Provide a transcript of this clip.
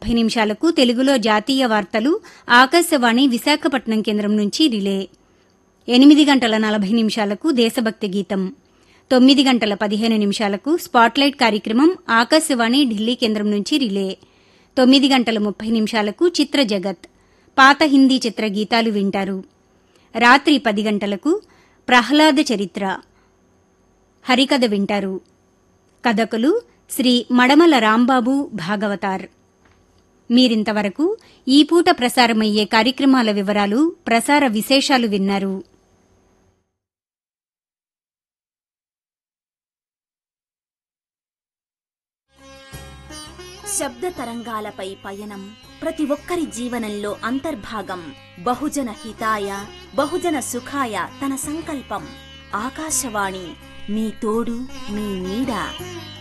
ముప్పై నిమిషాలకు తెలుగులో జాతీయ వార్తలు ఆకాశవాణి విశాఖపట్నం కేంద్రం నుంచి రిలే ఎనిమిది గంటల నలభై నిమిషాలకు దేశభక్తి గీతం తొమ్మిది గంటల పదిహేను నిమిషాలకు స్పాట్లైట్ కార్యక్రమం ఆకాశవాణి ఢిల్లీ కేంద్రం నుంచి రిలే తొమ్మిది గంటల ముప్పై నిమిషాలకు చిత్ర జగత్ పాత హిందీ చిత్ర గీతాలు వింటారు రాత్రి పది గంటలకు ప్రహ్లాద చరిత్ర హరికథ వింటారు కథకులు శ్రీ మడమల రాంబాబు భాగవతార్ మీరింతవరకు ఈ పూట ప్రసారమయ్యే కార్యక్రమాల వివరాలు ప్రసార విశేషాలు విన్నారు శబ్ద తరంగాలపై పయనం ప్రతి ఒక్కరి జీవనంలో అంతర్భాగం బహుజన హితాయ బహుజన సుఖాయ తన సంకల్పం ఆకాశవాణి మీ తోడు మీ నీడ